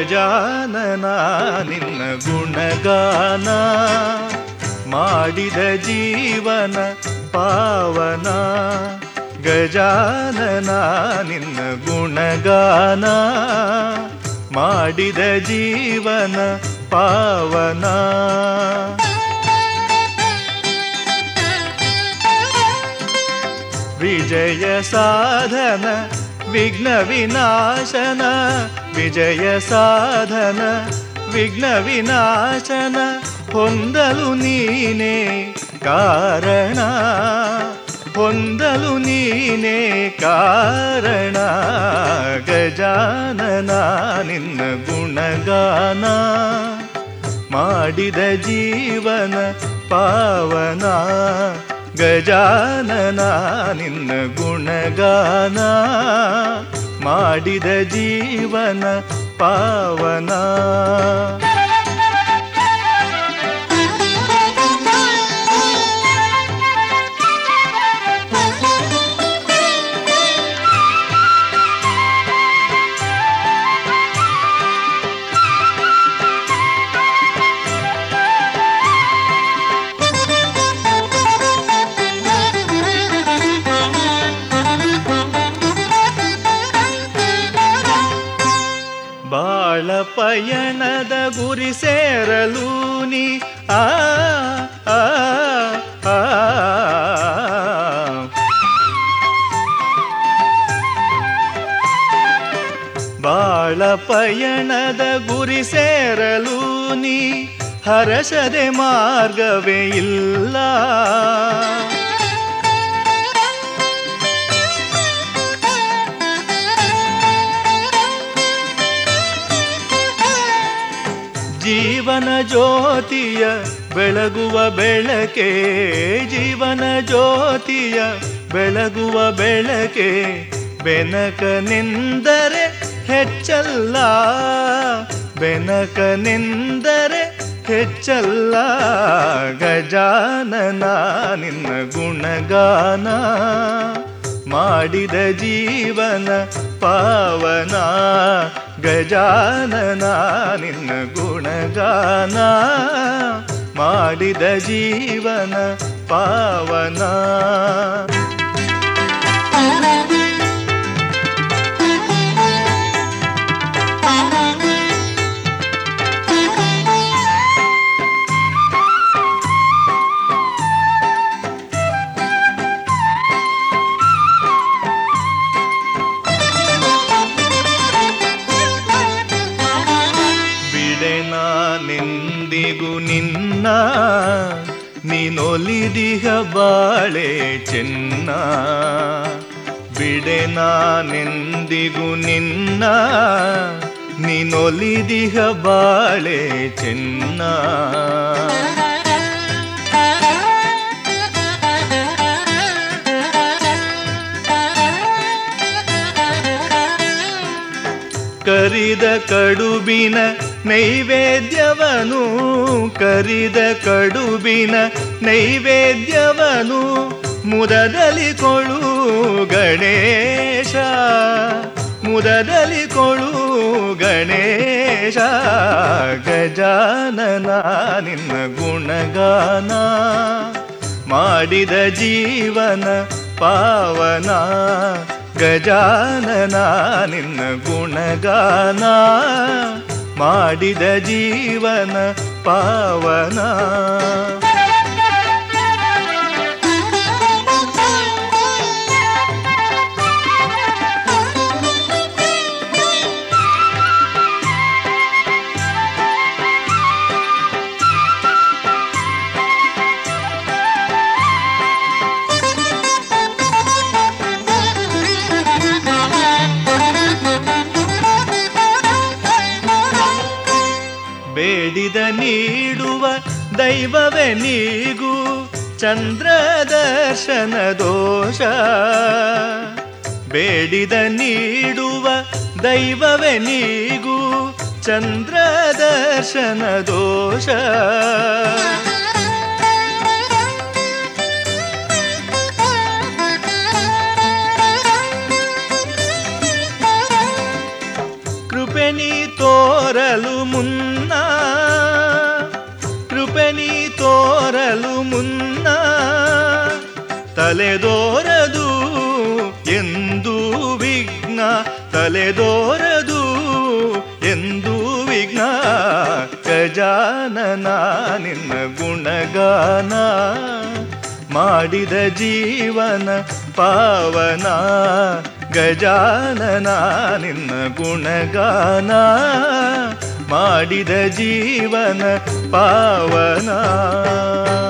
ಗಜಾನನ ನಿನ್ನ ಗುಣಗಾನ ಮಾಡಿದ ಜೀವನ ಪಾವನ ಗಜಾನನ ನಿನ್ನ ಗುಣಗಾನ ಮಾಡಿದ ಜೀವನ ಪಾವನ ವಿಜಯ ಸಾಧನ ವಿಘ್ನ ವಿನಾಶನ ವಿಜಯ ಸಾಧನ ವಿಘ್ನ ವಿನಾಶನ ಹೊಂದಲು ನೀನೇ ಕಾರಣ ಹೊಂದಲು ನೀನೇ ಕಾರಣ ಗಜಾನನ ನಿನ್ನ ಗುಣಗಾನ ಮಾಡಿದ ಜೀವನ ಪಾವನ ಗಜಾನನ ನಿನ್ನ ಗುಣಗಾನ ಮಾಡಿದ ಜೀವನ ಪಾವನ ಬಾಳ ಪಯಣದ ಗುರಿ ಸೇರಲು ನೀ ಆ ಆ, ಆ. ಬಾಳ ಪಯಣದ ಗುರಿ ಸೇರಲು ನೀ ಹರಸದೆ ಮಾರ್ಗವೇ ಇಲ್ಲ ಜೀವನ ಜ್ಯೋತಿಯ ಬೆಳಗುವ ಬೆಳಕೆ ಜೀವನ ಜ್ಯೋತಿಯ ಬೆಳಗುವ ಬೆಳಕೆ ಬೆನಕನೆಂದರೆ ಹೆಚ್ಚಲ್ಲ ಬೆನಕನೆಂದರೆ ಹೆಚ್ಚಲ್ಲ ಗಜಾನನ ನಿನ್ನ ಗುಣಗಾನ ಮಾಡಿದ ಜೀವನ ಪಾವನ ಗಜಾನನ ನಿನ್ನ ಗುಣಗಾನ ಮಾಡಿದ ಜೀವನ ಪಾವನ ಬಿಡೆನಾನೆಂದಿಗೂ ನಿನ್ನ ನೀನೊಲಿದಿಹ ಬಾಳೆ ಚೆನ್ನ ಬಿಡೆನಾನೆಂದಿಗೂ ನಿನ್ನ ನೀನೊಲಿದಿಹ ಬಾಳೆ ಚೆನ್ನ ಕರಿದ ಕಡುಬಿನ ನೈವೇದ್ಯವನು ಕರಿದ ಕಡುಬಿನ ನೈವೇದ್ಯವನು ಮುದದಲ್ಲಿ ಕೊಳು ಗಣೇಶ ಮುದದಲ್ಲಿ ಕೊಳು ಗಣೇಶ ಗಜಾನನ ನಿನ್ನ ಗುಣಗಾನ ಮಾಡಿದ ಜೀವನ ಪಾವನ ಗಜಾನನ ನಿನ್ನ ಗುಣಗಾನ ಮಾಡಿದ ಜೀವನ ಪಾವನ ಬೇಡಿದ ನೀಡುವ ದೈವವೇ ನೀಗೂ ಚಂದ್ರ ದರ್ಶನ ದೋಷ ಬೇಡಿದ ನೀಡುವ ದೈವವೇ ನೀಗೂ ಚಂದ್ರ ದರ್ಶನ ದೋಷ ಕೃಪೆ ನೀ ತೋರ ತೋರಲು ಮುನ್ನ ಕೃಪೆ ನೀ ತೋರಲು ಮುನ್ನ ತಲೆದೋರದು ಎಂದು ವಿಘ್ನ ತಲೆದೋರದು ಎಂದು ವಿಘ್ನ ಗಜಾನನ ನಿನ್ನ ಗುಣಗಾನ ಮಾಡಿದ ಜೀವನ ಪಾವನ ಗಜಾನನ ನಿನ್ನ ಗುಣಗಾನ ಮಾಡಿದ ಜೀವನ ಪಾವನ